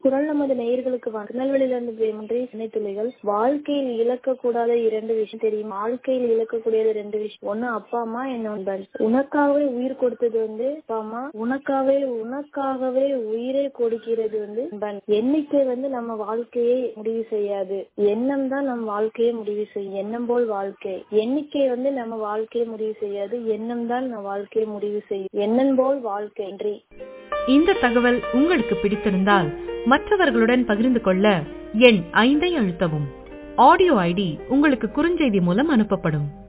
குரல் நமது நேயர்களுக்கு வ- திருநெல்வேலியிலிருந்து பிரேமன்றி சின்ன துளிகள் வாழ்க்கையில் இழக்கக்கூடாத இரண்டு விஷயம் தெரியும் வாழ்க்கையில் இழக்கக்கூடியது ரெண்டு விஷயம் ஒண்ணு அப்பா அம்மா இன்னொன்று உனக்காகவே உயிர் கொடுத்தது வந்து அப்பா அம்மா உனக்காகவே உனக்காகவே உயிரை கொடுக்கிறது வந்து நண்பன் எண்ணிக்கை வந்து நம்ம வாழ்க்கையை முடிவு செய்யாது எண்ணம் தான் நம் வாழ்க்கையை முடிவு செய்யும் எண்ணம் போல் வாழ்க்கை எண்ணிக்கை வந்து நம்ம வாழ்க்கையை முடிவு செய்யாது எண்ணம் தான் நம்ம வாழ்க்கையை முடிவு செய்யும் எண்ணம் போல் வாழ்க்கை நன்றி இந்த தகவல் உங்களுக்கு பிடித்திருந்தால் மற்றவர்களுடன் பகிர்ந்து கொள்ள எண் ஐந்தை அழுத்தவும் ஆடியோ ஐடி உங்களுக்கு குறுஞ்செய்தி மூலம் அனுப்பப்படும்